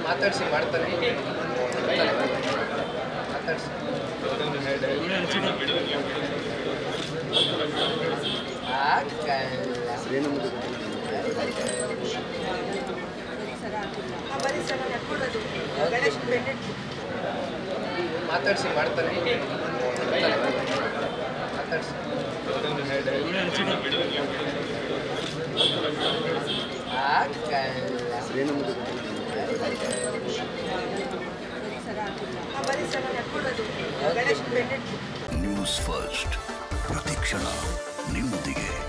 ಮಾತಾಡ್ಸಿ ಮಾಡ್ತಾನೆ ಮಾತಾಡ್ಸಿ ಬರೀ ಸರ್ ನಾನು ಎತ್ಕೊಡೋದು ಗಣೇಶ್ ಬೆಂಡೆಟ್ ಮಾತಾಡ್ಸಿ ಮಾಡ್ತಾನೆ ಮಾತಾಡ್ಸಿ ಬರೀ ಸರ್ ನಾನು ಎತ್ಕೊಡೋದು ಗಣೇಶ್ ಬೆಂಡೆಟ್ ನ್ಯೂಸ್ ಫಸ್ಟ್ ಪ್ರತಿಕ್ಷಣ ನಿಮ್ಮೊಂದಿಗೆ